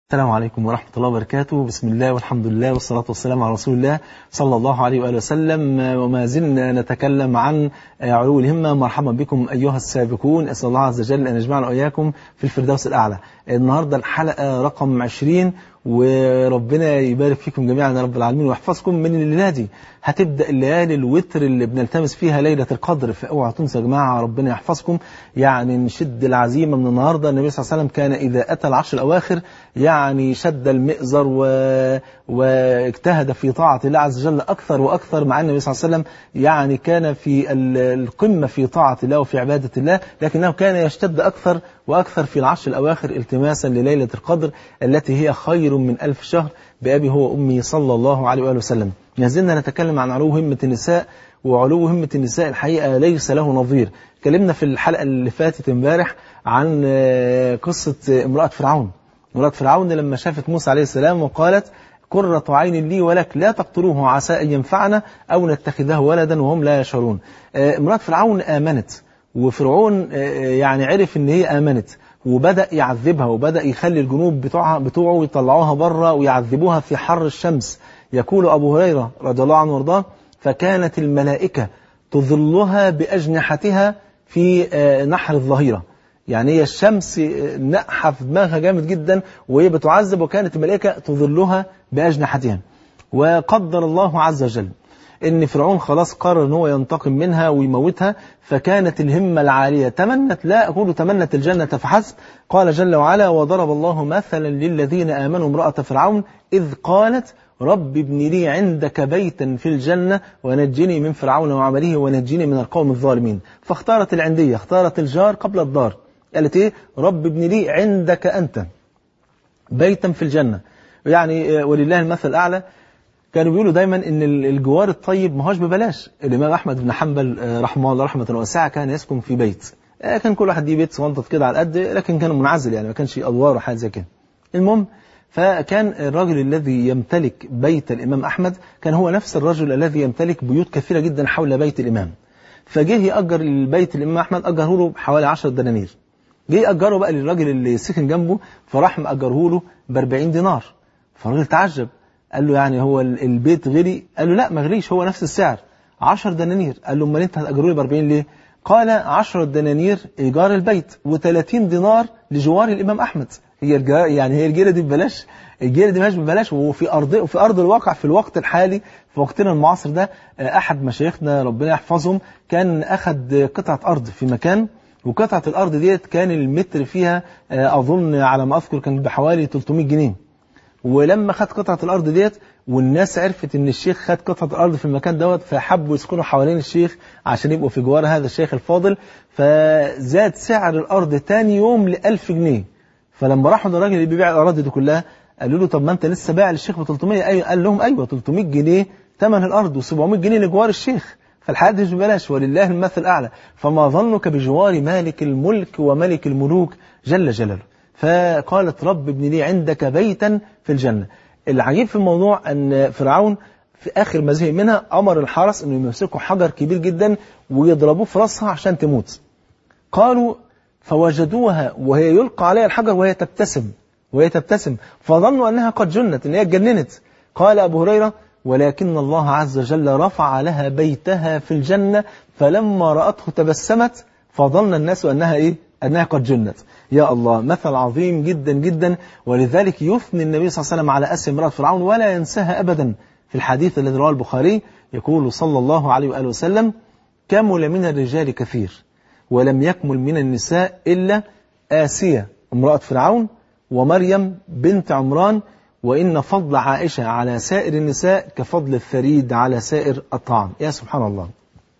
السلام عليكم ورحمة الله وبركاته بسم الله والحمد لله والصلاة والسلام على رسول الله صلى الله عليه وآله وسلم وما زلنا نتكلم عن علو الهمة مرحبا بكم أيها السابقون أسأل الله عز وجل أن يجمعنا وإياكم في الفردوس الأعلى النهاردة الحلقة رقم 20 وربنا يبارك فيكم جميعا يا رب العالمين ويحفظكم من الليلة دي هتبدأ الليالي الوتر اللي بنلتمس فيها ليلة القدر فاوعوا تنسوا يا جماعة ربنا يحفظكم يعني نشد العزيمة من النهاردة النبي صلى الله عليه وسلم كان إذا أتى العشر الأواخر يعني شد المئزر و... واجتهد في طاعة الله عز وجل أكثر وأكثر مع النبي صلى الله عليه وسلم يعني كان في القمة في طاعة الله وفي عبادة الله لكنه كان يشتد أكثر وأكثر في العشر الأواخر التماسا لليلة القدر التي هي خير من ألف شهر بأبي هو أمي صلى الله عليه وآله وسلم نزلنا نتكلم عن علو همة النساء وعلو همة النساء الحقيقة ليس له نظير اتكلمنا في الحلقة اللي فاتت امبارح عن قصة امرأة فرعون امرأة فرعون لما شافت موسى عليه السلام وقالت قرة عين لي ولك لا تقتلوه عسى أن ينفعنا أو نتخذه ولدا وهم لا يشعرون امرأة فرعون آمنت وفرعون يعني عرف ان هي آمنت وبدأ يعذبها وبدأ يخلي الجنوب بتوعها بتوعه يطلعوها بره ويعذبوها في حر الشمس يقول أبو هريرة رضي الله عنه وارضاه فكانت الملائكة تظلها بأجنحتها في نحر الظهيرة يعني هي الشمس نقحة في دماغها جامد جدا وهي بتعذب وكانت الملائكة تظلها بأجنحتها وقدر الله عز وجل ان فرعون خلاص قرر ان هو ينتقم منها ويموتها فكانت الهمة العالية تمنت لا أقول تمنت الجنة فحسب قال جل وعلا وضرب الله مثلا للذين آمنوا امرأة فرعون إذ قالت رب ابن لي عندك بيتا في الجنة ونجني من فرعون وعمله ونجني من القوم الظالمين فاختارت العندية اختارت الجار قبل الدار قالت ايه رب ابن لي عندك أنت بيتا في الجنة يعني ولله المثل الأعلى كانوا بيقولوا دايما ان الجوار الطيب ما هوش ببلاش الامام احمد بن حنبل رحمه الله رحمه واسعه كان يسكن في بيت كان كل واحد ليه بيت صغنطط كده على قد لكن كان منعزل يعني ما كانش ادوار وحاجه زي كده المهم فكان الرجل الذي يمتلك بيت الامام احمد كان هو نفس الرجل الذي يمتلك بيوت كثيره جدا حول بيت الامام فجه ياجر البيت الامام احمد اجره له بحوالي 10 دنانير جه ياجره بقى للراجل اللي سكن جنبه فراح ماجره له ب 40 دينار فالراجل تعجب قال له يعني هو البيت غلي قال له لا ما غليش هو نفس السعر 10 دنانير قال له امال انت هتاجره لي ب 40 ليه قال 10 دنانير ايجار البيت و30 دينار لجوار الامام احمد هي يعني هي الجيره دي ببلاش الجيره دي مش ببلاش وفي ارض وفي ارض الواقع في الوقت الحالي في وقتنا المعاصر ده احد مشايخنا ربنا يحفظهم كان اخذ قطعه ارض في مكان وقطعه الارض ديت كان المتر فيها اظن على ما اذكر كان بحوالي 300 جنيه ولما خد قطعة الأرض ديت والناس عرفت إن الشيخ خد قطعة الأرض في المكان دوت فحبوا يسكنوا حوالين الشيخ عشان يبقوا في جوار هذا الشيخ الفاضل فزاد سعر الأرض تاني يوم ل 1000 جنيه فلما راحوا للراجل اللي بيبيع الأراضي دي كلها قالوا له طب ما أنت لسه بايع للشيخ ب 300 أيوة قال لهم أيوه 300 جنيه ثمن الأرض و700 جنيه لجوار الشيخ فالحياة دي مش ببلاش ولله المثل الأعلى فما ظنك بجوار مالك الملك وملك الملوك جل جلاله فقالت رب ابن لي عندك بيتا في الجنة العجيب في الموضوع أن فرعون في آخر ما زهق منها أمر الحرس أنه يمسكوا حجر كبير جدا ويضربوه في رأسها عشان تموت قالوا فوجدوها وهي يلقى عليها الحجر وهي تبتسم وهي تبتسم فظنوا أنها قد جنت أن هي اتجننت قال أبو هريرة ولكن الله عز وجل رفع لها بيتها في الجنة فلما رأته تبسمت فظن الناس أنها إيه؟ أنها قد جنت يا الله مثل عظيم جدا جدا ولذلك يثني النبي صلى الله عليه وسلم على أسر امرأة فرعون ولا ينساها أبدا في الحديث الذي رواه البخاري يقول صلى الله عليه وآله وسلم كمل من الرجال كثير ولم يكمل من النساء إلا آسية امرأة فرعون ومريم بنت عمران وإن فضل عائشة على سائر النساء كفضل الثريد على سائر الطعام يا سبحان الله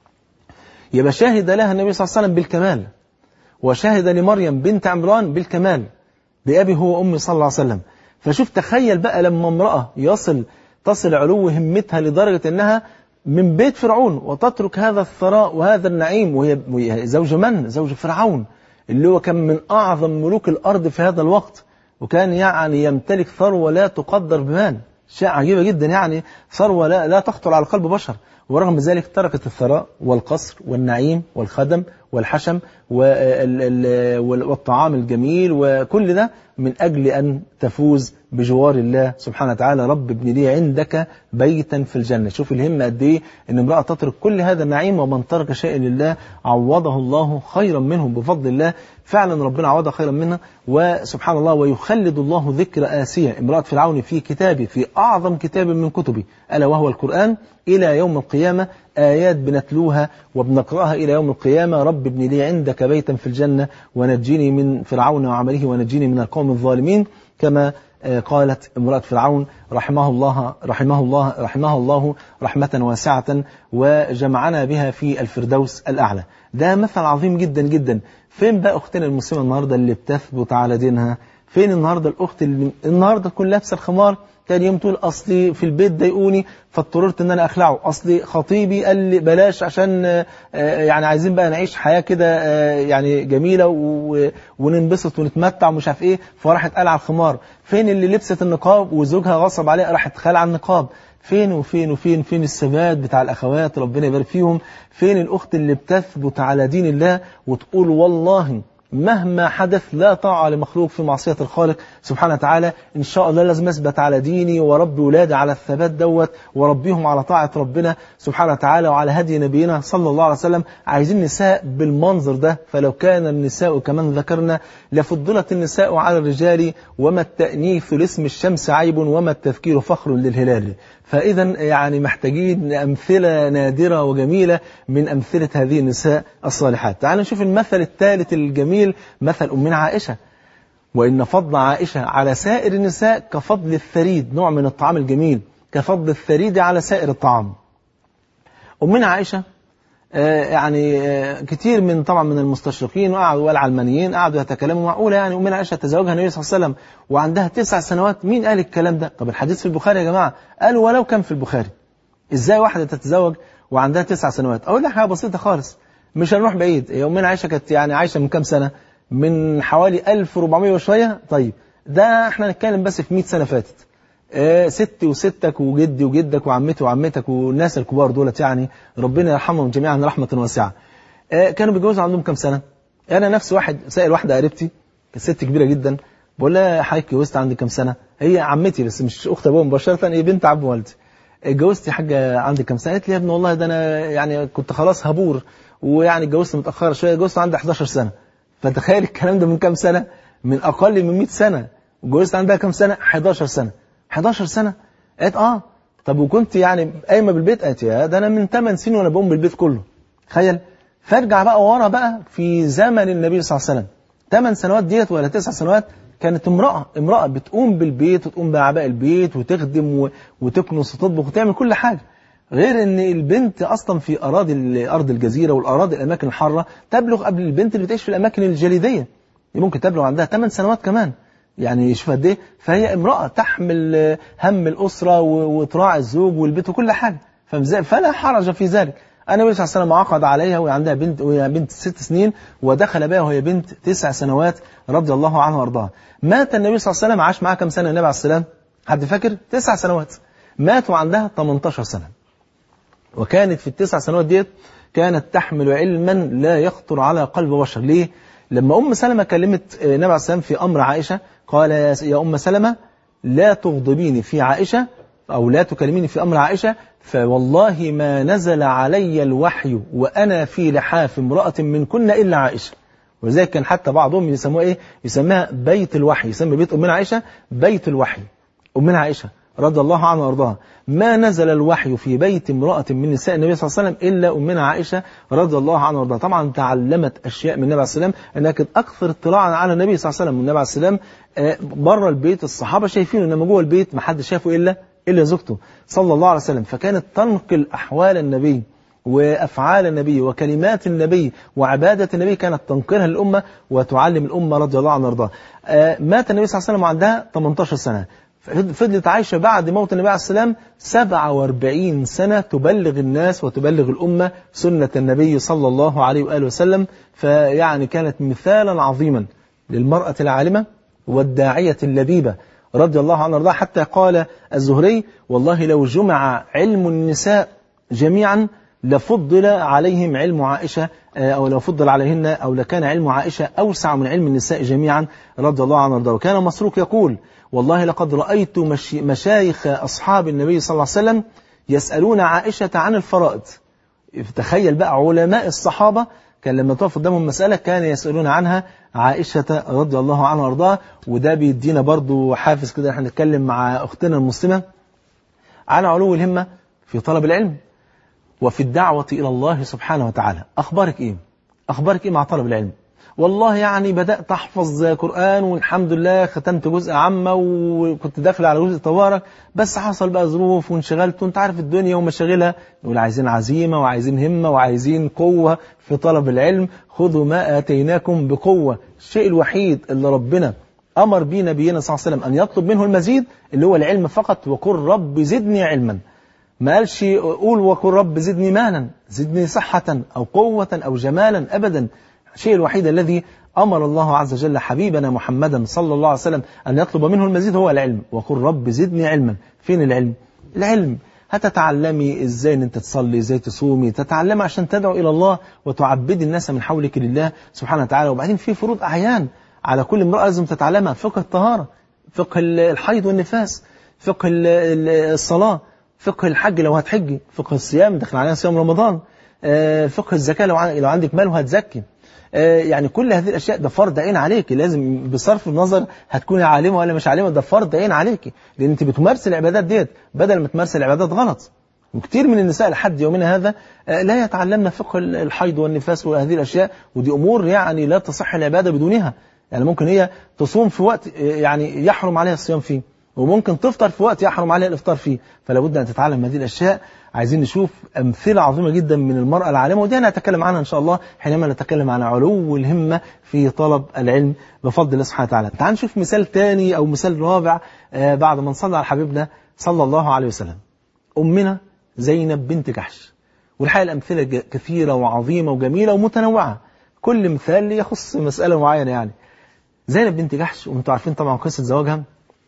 يبقى شاهد لها النبي صلى الله عليه وسلم بالكمال وشهد لمريم بنت عمران بالكمال بأبي هو أمي صلى الله عليه وسلم فشوف تخيل بقى لما امرأة يصل تصل علو همتها لدرجة أنها من بيت فرعون وتترك هذا الثراء وهذا النعيم وهي زوج من؟ زوج فرعون اللي هو كان من أعظم ملوك الأرض في هذا الوقت وكان يعني يمتلك ثروة لا تقدر بمال شيء عجيبة جدا يعني ثروة لا, لا تخطر على قلب بشر ورغم ذلك تركت الثراء والقصر والنعيم والخدم والحشم والطعام الجميل وكل ده من أجل أن تفوز بجوار الله سبحانه وتعالى رب ابن لي عندك بيتا في الجنة شوف الهمة قد إيه أن امرأة تترك كل هذا النعيم ومن ترك شيء لله عوضه الله خيرا منه بفضل الله فعلا ربنا عوضها خيرا منها وسبحان الله ويخلد الله ذكر آسية امرأة فرعون في كتابه في أعظم كتاب من كتبه ألا وهو القرآن إلى يوم القيامة آيات بنتلوها وبنقرأها إلى يوم القيامة رب ابن لي عندك بيتا في الجنة ونجيني من فرعون وعمله ونجيني من القوم الظالمين كما قالت امرأة فرعون رحمه الله رحمه الله رحمه الله رحمة واسعة وجمعنا بها في الفردوس الأعلى ده مثل عظيم جدا جدا فين بقى أختنا المسلمة النهاردة اللي بتثبت على دينها فين النهاردة الأخت اللي النهاردة تكون لابسة الخمار تاني يوم تقول أصلي في البيت ضايقوني فاضطررت ان انا اخلعه اصلي خطيبي قال لي بلاش عشان يعني عايزين بقى نعيش حياة كده يعني جميلة وننبسط ونتمتع ومش عارف ايه فراحت قلع الخمار فين اللي لبست النقاب وزوجها غصب عليها راحت خلع النقاب فين وفين وفين فين الثبات بتاع الأخوات ربنا يبارك فيهم فين الأخت اللي بتثبت على دين الله وتقول والله مهما حدث لا طاعة لمخلوق في معصية الخالق سبحانه وتعالى إن شاء الله لازم أثبت على ديني وربي ولادي على الثبات دوت وربيهم على طاعة ربنا سبحانه وتعالى وعلى هدي نبينا صلى الله عليه وسلم عايزين نساء بالمنظر ده فلو كان النساء كمان ذكرنا لفضلت النساء على الرجال وما التأنيث لاسم الشمس عيب وما التذكير فخر للهلال فإذا يعني محتاجين أمثلة نادرة وجميلة من أمثلة هذه النساء الصالحات تعالوا نشوف المثل الثالث الجميل مثل أمنا عائشة وإن فضل عائشة على سائر النساء كفضل الثريد نوع من الطعام الجميل كفضل الثريد على سائر الطعام أمنا عائشة آه يعني آه كتير من طبعا من المستشرقين وقعدوا والعلمانيين قعدوا يتكلموا معقولة يعني أمنا عائشة تزوجها النبي صلى الله عليه وسلم وعندها تسع سنوات مين قال الكلام ده طب الحديث في البخاري يا جماعة قالوا ولو كان في البخاري إزاي واحدة تتزوج وعندها تسع سنوات أقول لك حاجة بسيطة خالص مش هنروح بعيد هي أمنا عائشة كانت يعني عايشة من كام سنة من حوالي 1400 وشوية طيب ده احنا نتكلم بس في 100 سنة فاتت آه ستي وستك وجدي وجدك وعمتي وعمتك والناس الكبار دولت يعني ربنا يرحمهم جميعا رحمة واسعة آه كانوا بيتجوزوا عندهم كام سنة أنا نفس واحد سائل واحدة قريبتي كانت ست كبيرة جدا بقول لها حضرتك اتجوزت عندي كام سنة هي عمتي بس مش أخت أبوها مباشرة هي بنت عم والدي اتجوزت يا حاجة عندي كام سنة قالت لي يا ابني والله ده أنا يعني كنت خلاص هبور ويعني اتجوزت متأخرة شوية اتجوزت عندي 11 سنة فتخيل الكلام ده من كام سنة من أقل من 100 سنة اتجوزت عندها كام سنة 11 سنة 11 سنة قالت اه طب وكنت يعني قايمه بالبيت قالت يا ده انا من 8 سنين وانا بقوم بالبيت كله تخيل فارجع بقى ورا بقى في زمن النبي صلى الله عليه وسلم 8 سنوات ديت ولا 9 سنوات كانت امرأة امرأة بتقوم بالبيت وتقوم بأعباء البيت وتخدم وتكنس وتطبخ وتعمل كل حاجة غير ان البنت اصلا في اراضي ارض الجزيره والاراضي الاماكن الحاره تبلغ قبل البنت اللي بتعيش في الاماكن الجليديه ممكن تبلغ عندها 8 سنوات كمان يعني شوف قد ايه فهي امرأة تحمل هم الأسرة وتراعي الزوج والبيت وكل حاجة فلا حرج في ذلك النبي صلى الله عليه وسلم عقد عليها وهي عندها بنت وهي بنت ست سنين ودخل بها وهي بنت تسع سنوات رضي الله عنها وارضاها مات النبي صلى الله عليه وسلم عاش معاها كم سنة النبي عليه السلام حد فاكر تسع سنوات مات وعندها 18 سنة وكانت في التسع سنوات ديت كانت تحمل علما لا يخطر على قلب بشر ليه لما أم سلمة كلمت النبي عليه السلام في أمر عائشة قال يا أم سلمة لا تغضبيني في عائشة أو لا تكلميني في أمر عائشة فوالله ما نزل علي الوحي وأنا في لحاف امرأة من كنا إلا عائشة ولذلك كان حتى بعضهم يسموها إيه يسميها بيت الوحي يسمي بيت أمنا عائشة بيت الوحي أمنا عائشة رضي الله عنها وارضاها ما نزل الوحي في بيت امرأة من نساء النبي صلى الله عليه وسلم إلا أمنا عائشة رضي الله عنها وارضاها طبعا تعلمت أشياء من النبي عليه السلام أنها كانت أكثر اطلاعا على النبي صلى الله عليه وسلم والنبي عليه السلام بره البيت الصحابة شايفينه إنما جوه البيت ما حد شافه إلا إلا زوجته صلى الله عليه وسلم فكانت تنقل أحوال النبي وأفعال النبي وكلمات النبي وعبادة النبي كانت تنقلها للأمة وتعلم الأمة رضي الله عنها وارضاها مات النبي صلى الله عليه وسلم وعندها 18 سنة فضلت عايشة بعد موت النبي عليه السلام 47 سنة تبلغ الناس وتبلغ الأمة سنة النبي صلى الله عليه وآله وسلم فيعني كانت مثالا عظيما للمرأة العالمة والداعية اللبيبة رضي الله عنها وارضاها حتى قال الزهري والله لو جمع علم النساء جميعا لفضل عليهم علم عائشة أو لو فضل عليهن أو لكان علم عائشة أوسع من علم النساء جميعا رضي الله عنها وارضاها وكان مسروق يقول والله لقد رأيت مشايخ أصحاب النبي صلى الله عليه وسلم يسألون عائشة عن الفرائض تخيل بقى علماء الصحابة كان لما تقف قدامهم مسألة كان يسألون عنها عائشة رضي الله عنها وارضاها وده بيدينا برضو حافز كده احنا نتكلم مع أختنا المسلمة على علو الهمة في طلب العلم وفي الدعوة إلى الله سبحانه وتعالى أخبارك إيه؟ أخبارك إيه مع طلب العلم؟ والله يعني بدأت أحفظ قرآن والحمد لله ختمت جزء عامة وكنت داخل على جزء تبارك بس حصل بقى ظروف وانشغلت وانت عارف الدنيا ومشاغلها نقول عايزين عزيمة وعايزين همة وعايزين قوة في طلب العلم خذوا ما آتيناكم بقوة الشيء الوحيد اللي ربنا أمر بيه نبينا صلى الله عليه وسلم أن يطلب منه المزيد اللي هو العلم فقط وقل رب زدني علما ما قالش قول وقل رب زدني مالا زدني صحة أو قوة أو جمالا أبدا الشيء الوحيد الذي أمر الله عز وجل حبيبنا محمدا صلى الله عليه وسلم أن يطلب منه المزيد هو العلم وقل رب زدني علما فين العلم؟ العلم هتتعلمي ازاي ان انت تصلي ازاي تصومي تتعلمي عشان تدعو الى الله وتعبدي الناس من حولك لله سبحانه وتعالى وبعدين في فروض اعيان على كل امرأة لازم تتعلمها فقه الطهارة فقه الحيض والنفاس فقه الصلاة فقه الحج لو هتحجي فقه الصيام داخل علينا صيام رمضان فقه الزكاة لو لو عندك مال وهتزكي يعني كل هذه الأشياء ده فرض عين عليك لازم بصرف النظر هتكوني عالمة ولا مش عالمة ده فرض عين عليك لأن أنت بتمارس العبادات ديت بدل ما تمارس العبادات غلط وكثير من النساء لحد يومنا هذا لا يتعلمن فقه الحيض والنفاس وهذه الأشياء ودي أمور يعني لا تصح العبادة بدونها يعني ممكن هي تصوم في وقت يعني يحرم عليها الصيام فيه وممكن تفطر في وقت يحرم عليها الافطار فيه فلا بد ان تتعلم هذه الاشياء عايزين نشوف امثله عظيمه جدا من المراه العالمه ودي انا هتكلم عنها ان شاء الله حينما نتكلم عن علو الهمه في طلب العلم بفضل الله سبحانه وتعالى تعال نشوف مثال ثاني او مثال رابع بعد ما نصلي على حبيبنا صلى الله عليه وسلم امنا زينب بنت جحش والحقيقه الامثله كثيره وعظيمه وجميله ومتنوعه كل مثال يخص مساله معينه يعني زينب بنت جحش وانتم عارفين طبعا قصه زواجها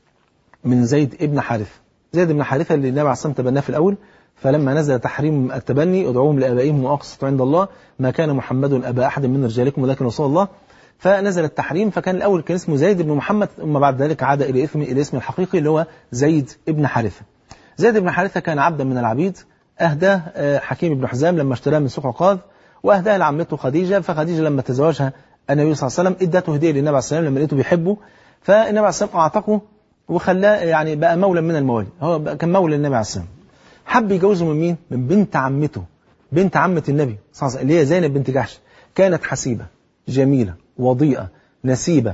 من زيد ابن حارثة زيد بن حارثة اللي النبي عليه الصلاة والسلام تبناه في الأول فلما نزل تحريم التبني ادعوهم لآبائهم وأقسطوا عند الله ما كان محمد أبا أحد من رجالكم ولكن رسول الله فنزل التحريم فكان الأول كان اسمه زيد بن محمد ثم بعد ذلك عاد إلى اسم إلى اسم الحقيقي اللي هو زيد ابن حارثة زيد بن حارثة كان عبدا من العبيد أهداه حكيم بن حزام لما اشتراه من سوق عقاذ وأهداه لعمته خديجة فخديجة لما تزوجها النبي صلى الله عليه وسلم ادته هدية للنبي عليه الصلاة والسلام لما لقيته بيحبه فالنبي عليه الصلاة والسلام أعتقه وخلاه يعني بقى مولى من الموالي هو بقى كان مولى النبي عليه الصلاه والسلام حب يجوزه من مين من بنت عمته بنت عمة النبي صلى الله عليه وسلم اللي هي زينب بنت جحش كانت حسيبة جميلة وضيئة نسيبة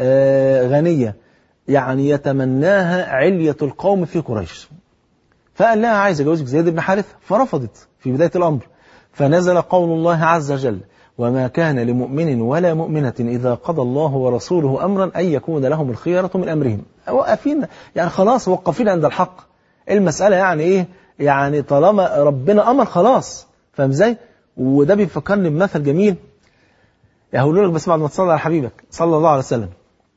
آه غنية يعني يتمناها علية القوم في قريش فقال لها عايز اجوزك زيد بن حارثة فرفضت في بداية الأمر فنزل قول الله عز وجل وما كان لمؤمن ولا مؤمنة إذا قضى الله ورسوله أمرا أن يكون لهم الخيرة من أمرهم وقفين يعني خلاص وقفين عند الحق المسألة يعني إيه يعني طالما ربنا أمر خلاص فاهم ازاي وده بيفكرني بمثل جميل هقول لك بس بعد ما تصلي على حبيبك صلى الله عليه وسلم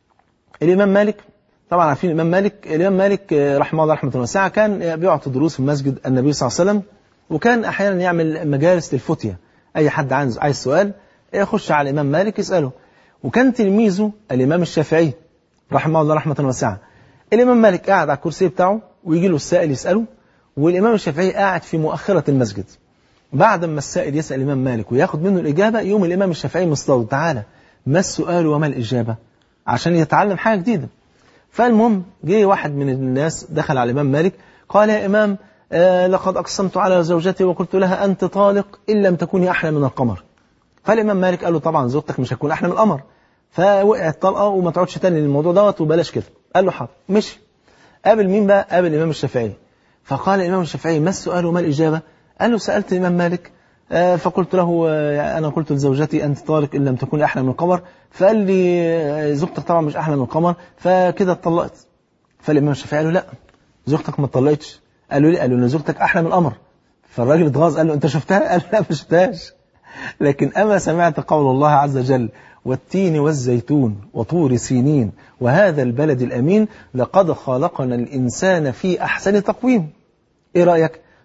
الإمام مالك طبعا عارفين الإمام مالك الإمام مالك رحمه الله رحمة واسعة كان بيعطي دروس في مسجد النبي صلى الله عليه وسلم وكان أحيانا يعمل مجالس للفتية أي حد عايز عايز سؤال يخش على الإمام مالك يسأله وكان تلميذه الإمام الشافعي رحمه الله رحمة واسعة الإمام مالك قاعد على الكرسي بتاعه ويجي له السائل يسأله والإمام الشافعي قاعد في مؤخرة المسجد بعد ما السائل يسأل الإمام مالك وياخد منه الإجابة يوم الإمام الشافعي مصطاد تعالى ما السؤال وما الإجابة عشان يتعلم حاجة جديدة فالمهم جه واحد من الناس دخل على الإمام مالك قال يا إمام آه لقد أقسمت على زوجتي وقلت لها أنت طالق إن لم تكوني أحلى من القمر فالإمام مالك قال له طبعا زوجتك مش هتكون أحلى من القمر فوقعت طلقة وما تقعدش تاني للموضوع دوت وبلاش كده قال له حاضر مشي قابل مين بقى قابل الإمام الشافعي فقال الإمام الشافعي ما السؤال وما الإجابة قال له سألت الإمام مالك آه فقلت له آه أنا قلت لزوجتي أنت طارق إن لم تكون أحلى من القمر فقال لي آه زوجتك طبعا مش أحلى من القمر فكده اتطلقت فالإمام الشافعي قال له لا زوجتك ما اتطلقتش قال له ليه قال له إن زوجتك أحلى من القمر فالراجل اتغاظ قال له أنت شفتها قال لا ما شفتهاش لكن أما سمعت قول الله عز وجل والتين والزيتون وطور سينين وهذا البلد الأمين لقد خلقنا الإنسان في أحسن تقويم إيه رأيك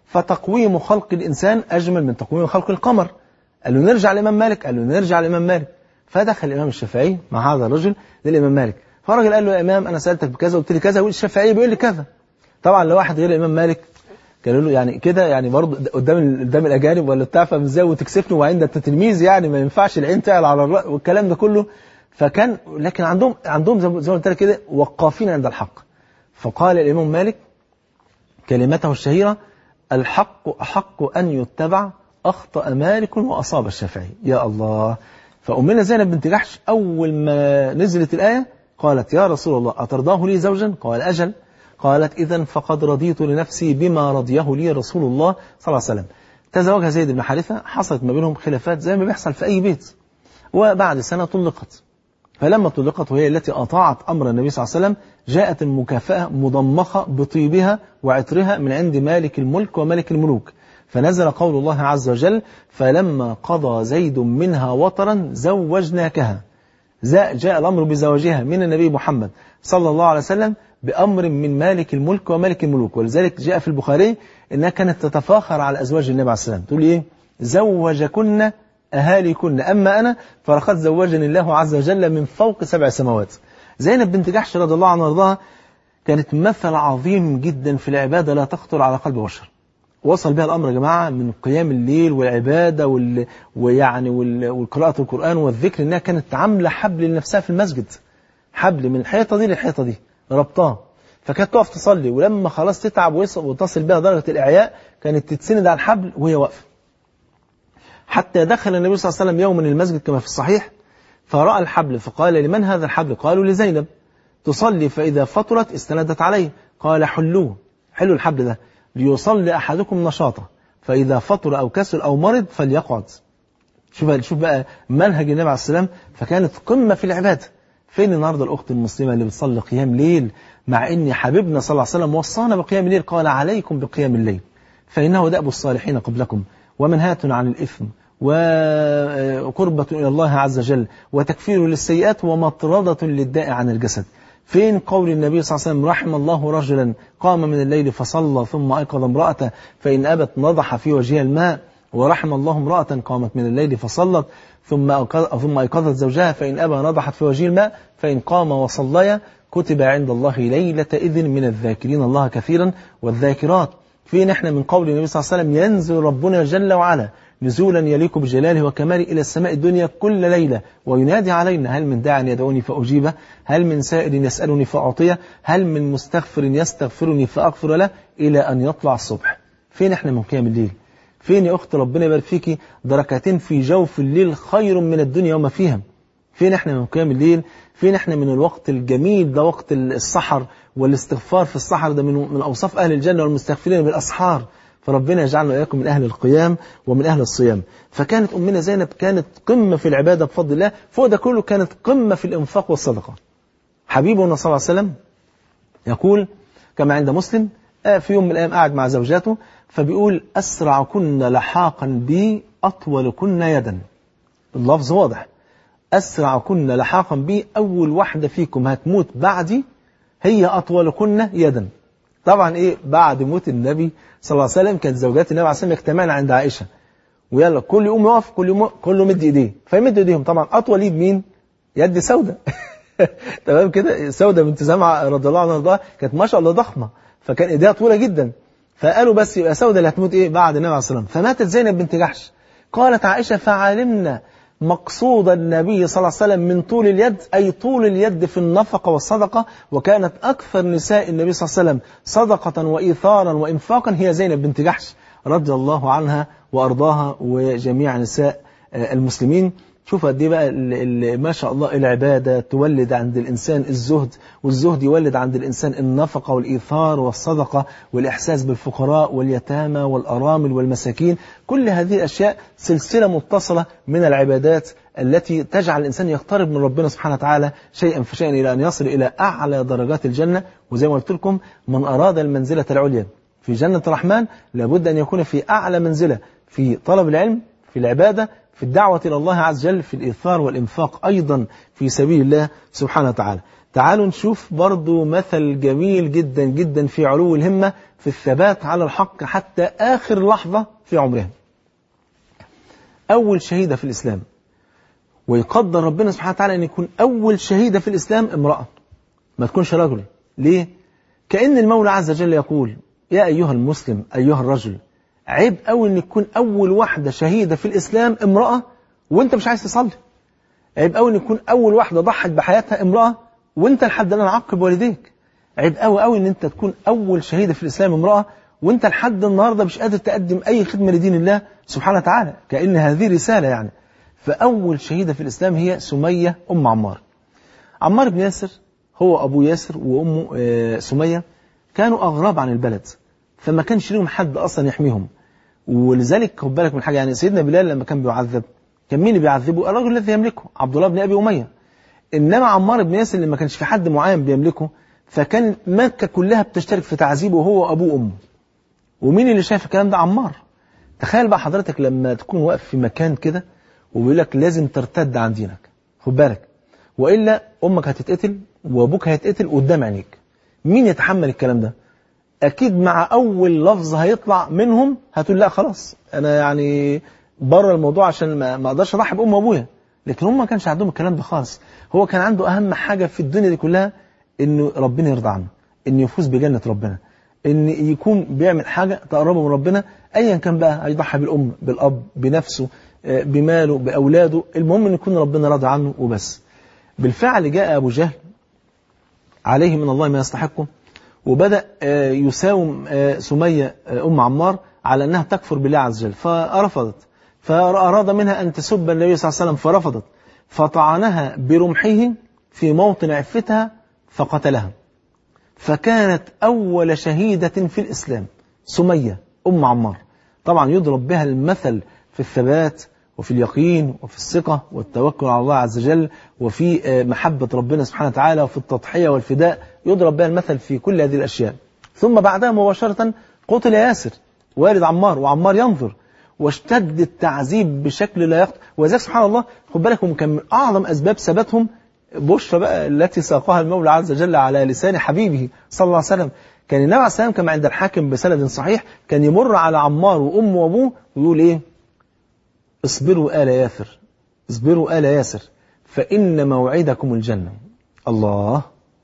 فتقويم خلق الإنسان أجمل من تقويم خلق القمر قال له نرجع للإمام مالك قال له نرجع للإمام مالك فدخل الإمام الشافعي مع هذا الرجل للإمام مالك فالراجل قال له يا إمام أنا سألتك بكذا وقلت لي كذا والشافعي بيقول لي كذا طبعا لو واحد غير الإمام مالك قالوا له يعني كده يعني برضه قدام قدام الاجانب ولا بتاع فاهم ازاي وتكسفني وبعدين ده انت تلميذ يعني ما ينفعش العين تعلى على الراس والكلام ده كله فكان لكن عندهم عندهم زي ما قلت لك كده وقافين عند الحق فقال الامام مالك كلمته الشهيره الحق احق ان يتبع اخطا مالك واصاب الشافعي يا الله فامنا زينب بنت جحش اول ما نزلت الايه قالت يا رسول الله اترضاه لي زوجا قال اجل قالت إذا فقد رضيت لنفسي بما رضيه لي رسول الله صلى الله عليه وسلم تزوجها زيد بن حارثة حصلت ما بينهم خلافات زي ما بيحصل في أي بيت وبعد سنة طلقت فلما طلقت وهي التي أطاعت أمر النبي صلى الله عليه وسلم جاءت المكافأة مضمخة بطيبها وعطرها من عند مالك الملك وملك الملوك فنزل قول الله عز وجل فلما قضى زيد منها وطرا زوجناكها جاء الأمر بزواجها من النبي محمد صلى الله عليه وسلم بأمر من مالك الملك وملك الملوك ولذلك جاء في البخاري أنها كانت تتفاخر على أزواج النبي عليه السلام تقول إيه زوجكن أهاليكن أما أنا فلقد زوجني الله عز وجل من فوق سبع سماوات زينب بنت جحش رضي الله عنها وارضاها كانت مثل عظيم جدا في العبادة لا تخطر على قلب بشر وصل بها الأمر يا جماعة من قيام الليل والعبادة وال... ويعني وال... والقراءة القرآن والذكر إنها كانت عاملة حبل لنفسها في المسجد حبل من الحيطة دي للحيطة دي ربطاه فكانت تقف تصلي ولما خلاص تتعب وتصل بها درجة الإعياء كانت تتسند على الحبل وهي واقفة حتى دخل النبي صلى الله عليه وسلم يوما المسجد كما في الصحيح فرأى الحبل فقال لمن هذا الحبل قالوا لزينب تصلي فإذا فطرت استندت عليه قال حلوه حلوا الحبل ده ليصلي أحدكم نشاطه فإذا فطر أو كسر أو مرض فليقعد شوف شوف بقى منهج النبي عليه السلام فكانت قمة في العبادة فين النهاردة الأخت المسلمة اللي بتصلي قيام ليل مع أن حبيبنا صلى الله عليه وسلم وصانا بقيام الليل قال عليكم بقيام الليل فإنه دأب الصالحين قبلكم ومنهاة عن الإثم وقربة إلى الله عز وجل وتكفير للسيئات ومطردة للداء عن الجسد فين قول النبي صلى الله عليه وسلم رحم الله رجلا قام من الليل فصلى ثم أيقظ امرأته فإن أبت نضح في وجهها الماء ورحم الله امرأة قامت من الليل فصلت ثم ثم أيقظت زوجها فإن أبى نضحت في وجه الماء فإن قام وصليا كتب عند الله ليلة إذن من الذاكرين الله كثيرا والذاكرات فين احنا من قول النبي صلى الله عليه وسلم ينزل ربنا جل وعلا نزولا يليق بجلاله وكماله إلى السماء الدنيا كل ليلة وينادي علينا هل من داع يدعوني فأجيبه هل من سائل يسألني فأعطيه هل من مستغفر يستغفرني فأغفر له إلى أن يطلع الصبح فين احنا من قيام الليل فين يا أخت ربنا يبارك فيكي دركتين في جوف الليل خير من الدنيا وما فيها فين احنا من قيام الليل فين احنا من الوقت الجميل ده وقت السحر والاستغفار في السحر ده من, من أوصاف أهل الجنة والمستغفرين بالأسحار فربنا يجعلنا وإياكم من أهل القيام ومن أهل الصيام فكانت أمنا زينب كانت قمة في العبادة بفضل الله فوق ده كله كانت قمة في الإنفاق والصدقة حبيبنا صلى الله عليه وسلم يقول كما عند مسلم في يوم من الأيام قاعد مع زوجاته فبيقول أسرع كن لحاقا بي أطول كن يدا اللفظ واضح أسرع كن لحاقا بي أول واحدة فيكم هتموت بعدي هي أطول كن يدا طبعا إيه بعد موت النبي صلى الله عليه وسلم كانت زوجات النبي عليه الصلاة والسلام يجتمعن عند عائشة ويلا كل يوم يقف كل يوم كله مد ايديه فيمد ايديهم طبعا اطول ايد مين يد سودة تمام كده سودة بنت زمعة رضي الله عنها وارضاها كانت ما شاء الله ضخمة فكان ايديها طويلة جدا فقالوا بس يبقى سودة اللي هتموت ايه بعد النبي عليه الصلاة والسلام فماتت زينب بنت جحش قالت عائشة فعلمنا مقصود النبي صلى الله عليه وسلم من طول اليد أي طول اليد في النفقة والصدقة وكانت أكثر نساء النبي صلى الله عليه وسلم صدقة وإيثارا وإنفاقا هي زينب بنت جحش رضي الله عنها وأرضاها وجميع نساء المسلمين شوف قد ايه بقى ما شاء الله العبادة تولد عند الإنسان الزهد والزهد يولد عند الإنسان النفقة والإيثار والصدقة والإحساس بالفقراء واليتامى والأرامل والمساكين كل هذه الأشياء سلسلة متصلة من العبادات التي تجعل الإنسان يقترب من ربنا سبحانه وتعالى شيئا فشيئا إلى أن يصل إلى أعلى درجات الجنة وزي ما قلت لكم من أراد المنزلة العليا في جنة الرحمن لابد أن يكون في أعلى منزلة في طلب العلم في العبادة في الدعوة إلى الله عز وجل في الإيثار والإنفاق أيضا في سبيل الله سبحانه وتعالى تعالوا نشوف برضو مثل جميل جدا جدا في علو الهمة في الثبات على الحق حتى آخر لحظة في عمرها أول شهيدة في الإسلام ويقدر ربنا سبحانه وتعالى أن يكون أول شهيدة في الإسلام امرأة ما تكونش رجل ليه؟ كأن المولى عز وجل يقول يا أيها المسلم أيها الرجل عيب قوي أن يكون أول واحدة شهيدة في الإسلام امرأة وأنت مش عايز تصلي عيب قوي أن يكون أول واحدة ضحت بحياتها امرأة وأنت لحد الآن عقب والديك عيب قوي قوي أن أنت تكون أول شهيدة في الإسلام امرأة وأنت لحد النهاردة مش قادر تقدم أي خدمة لدين الله سبحانه وتعالى كأن هذه رسالة يعني فأول شهيدة في الإسلام هي سمية أم عمار عمار بن ياسر هو أبو ياسر وأمه آه، سمية كانوا أغراب عن البلد فما كانش لهم حد أصلا يحميهم ولذلك خد بالك من حاجة يعني سيدنا بلال لما كان بيعذب كان مين اللي بيعذبه الرجل الذي يملكه عبد الله بن أبي أمية إنما عمار بن ياسر اللي ما كانش في حد معين بيملكه فكان مكة كلها بتشترك في تعذيبه هو وأبوه وأمه ومين اللي شايف الكلام ده عمار تخيل بقى حضرتك لما تكون واقف في مكان كده وبيقول لك لازم ترتد عن دينك خد بالك والا امك هتتقتل وابوك هيتقتل قدام عينيك مين يتحمل الكلام ده اكيد مع اول لفظ هيطلع منهم هتقول لا خلاص انا يعني بره الموضوع عشان ما ما اقدرش اضحي بام وابويا لكن هم ما كانش عندهم الكلام ده خالص هو كان عنده اهم حاجه في الدنيا دي كلها انه ربنا يرضى عنه انه يفوز بجنه ربنا ان يكون بيعمل حاجه تقربه من ربنا ايا كان بقى هيضحي بالام بالاب بنفسه آه، بماله باولاده المهم ان يكون ربنا راضي عنه وبس بالفعل جاء ابو جهل عليه من الله ما يستحقه وبدأ آه، يساوم آه، سمية آه، أم عمار على أنها تكفر بالله عز وجل فرفضت فأراد منها أن تسب النبي صلى الله عليه وسلم فرفضت فطعنها برمحه في موطن عفتها فقتلها فكانت أول شهيدة في الإسلام سمية أم عمار طبعا يضرب بها المثل في الثبات وفي اليقين وفي الثقة والتوكل على الله عز وجل وفي آه، محبة ربنا سبحانه وتعالى وفي التضحية والفداء يضرب بها المثل في كل هذه الأشياء ثم بعدها مباشرة قتل ياسر والد عمار وعمار ينظر واشتد التعذيب بشكل لا يخطئ وذلك سبحان الله خد بالك هم كان من أعظم أسباب ثباتهم بشرى بقى التي ساقها المولى عز وجل على لسان حبيبه صلى الله عليه وسلم كان النبي عليه السلام كما عند الحاكم بسند صحيح كان يمر على عمار وأمه وأبوه ويقول إيه اصبروا آل ياسر اصبروا آل ياسر فإن موعدكم الجنة الله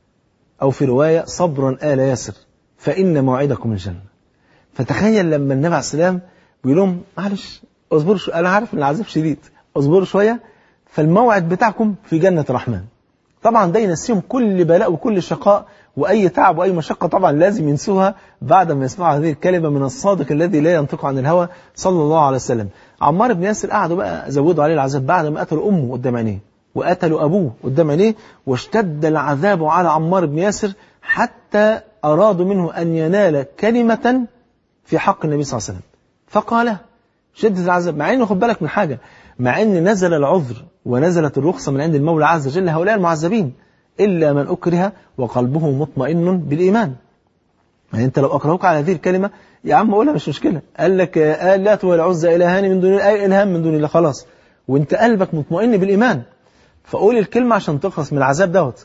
أو في رواية صبرا آل ياسر فإن موعدكم الجنة فتخيل لما النبي عليه السلام بيقول لهم معلش اصبروا شو أنا عارف إن العذاب شديد اصبروا شوية فالموعد بتاعكم في جنة الرحمن طبعا ده ينسيهم كل بلاء وكل شقاء وأي تعب وأي مشقة طبعا لازم ينسوها بعد ما يسمعوا هذه الكلمة من الصادق الذي لا ينطق عن الهوى صلى الله عليه وسلم عمار بن ياسر قعدوا بقى زودوا عليه العذاب بعد ما قتلوا أمه قدام عينيه وقتلوا أبوه قدام عينيه واشتد العذاب على عمار بن ياسر حتى أرادوا منه أن ينال كلمة في حق النبي صلى الله عليه وسلم فقالها شدة العذاب مع انه خد بالك من حاجة مع ان نزل العذر ونزلت الرخصة من عند المولى عز وجل هؤلاء المعذبين إلا من أكره وقلبه مطمئن بالإيمان يعني أنت لو أكرهوك على هذه الكلمة يا عم قولها مش مشكلة قال لك قال لا والعزى إلهان من دون أي إلهام من دون الله خلاص وأنت قلبك مطمئن بالإيمان فقول الكلمة عشان تخلص من العذاب دوت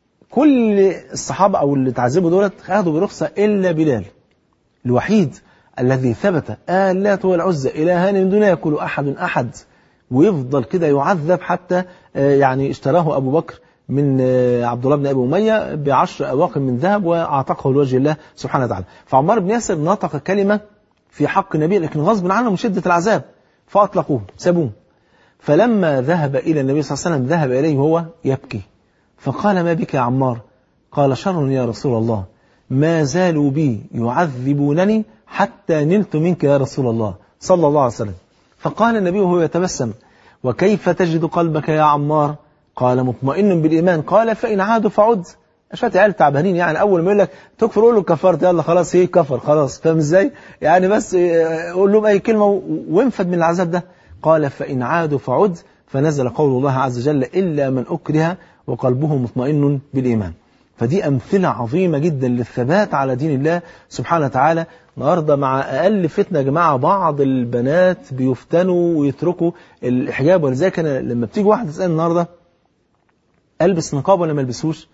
كل الصحابة أو اللي تعذبوا دولت خدوا برخصة إلا بلال الوحيد الذي ثبت آلات والعزى إلهان من دون يقول أحد أحد ويفضل كده يعذب حتى آه، يعني اشتراه أبو بكر من آه، عبد الله بن أبي أمية بعشر أواق من ذهب وأعتقه لوجه الله سبحانه وتعالى فعمار بن ياسر نطق كلمة في حق النبي لكن غصب عنه من شدة العذاب فأطلقوه سابوه فلما ذهب إلى النبي صلى الله عليه وسلم ذهب إليه وهو يبكي فقال ما بك يا عمار قال شر يا رسول الله ما زالوا بي يعذبونني حتى نلت منك يا رسول الله صلى الله عليه وسلم فقال النبي وهو يتبسم وكيف تجد قلبك يا عمار قال مطمئن بالإيمان قال فإن عادوا فعد شوية عيال تعبانين يعني أول ما يقول لك تكفر قول له كفرت يلا خلاص هي كفر خلاص فاهم إزاي يعني بس آه، قول لهم أي كلمة و- وانفد من العذاب ده قال فإن عادوا فعد فنزل قول الله عز وجل إلا من أكره وقلبه مطمئن بالإيمان فدي أمثلة عظيمة جدا للثبات على دين الله سبحانه وتعالى النهارده مع أقل فتنة يا جماعة بعض البنات بيفتنوا ويتركوا الحجاب ولذلك أنا لما بتيجي واحدة تسألني النهارده ألبس نقاب ولا ما ألبسوش؟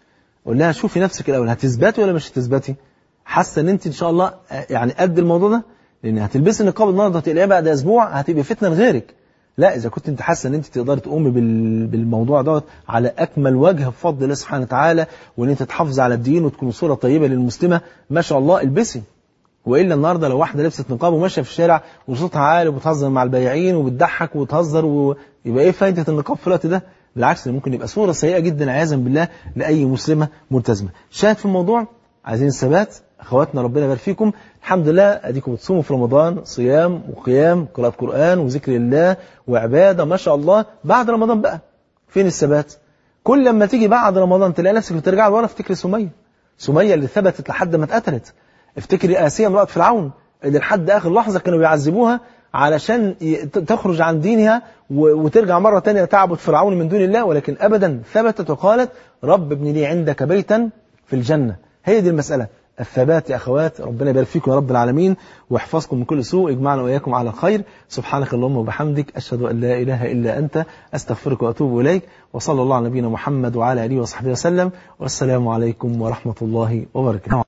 قول لها شوفي نفسك الاول هتثبتي ولا مش هتثبتي حاسه ان انت ان شاء الله آه، يعني قد الموضوع ده لان هتلبسي النقاب النهارده هتقلعيه بعد اسبوع هتبقى فتنه لغيرك لا اذا كنت انت حاسه ان انت تقدري تقومي بال- بالموضوع دوت على اكمل وجه بفضل الله سبحانه وتعالى وان انت تحافظي على الدين وتكون صوره طيبه للمسلمه ما شاء الله البسي والا النهارده لو واحده لبست نقاب وماشيه في الشارع وصوتها عالي وبتهزر مع البياعين وبتضحك وتهزر ويبقى ايه فايده النقاب في الوقت ده؟ بالعكس ده ممكن يبقى صوره سيئه جدا عياذا بالله لاي مسلمه ملتزمه. شاهد في الموضوع عايزين الثبات اخواتنا ربنا يبارك فيكم الحمد لله اديكم بتصوموا في رمضان صيام وقيام قراءه قران وذكر الله وعباده ما شاء الله بعد رمضان بقى فين الثبات؟ كل لما تيجي بعد رمضان تلاقي نفسك بترجع لورا افتكري سميه سميه اللي ثبتت لحد ما اتقتلت افتكري آسيا امرأة فرعون اللي لحد آخر لحظة كانوا بيعذبوها علشان ي- ت- تخرج عن دينها و- وترجع مرة تانية تعبد فرعون من دون الله ولكن أبدا ثبتت وقالت رب ابن لي عندك بيتا في الجنة هي دي المسألة الثبات يا أخوات ربنا يبارك فيكم يا رب العالمين ويحفظكم من كل سوء اجمعنا وإياكم على الخير سبحانك اللهم وبحمدك أشهد أن لا إله إلا أنت أستغفرك وأتوب إليك وصلى الله على نبينا محمد وعلى آله وصحبه وسلم والسلام عليكم ورحمة الله وبركاته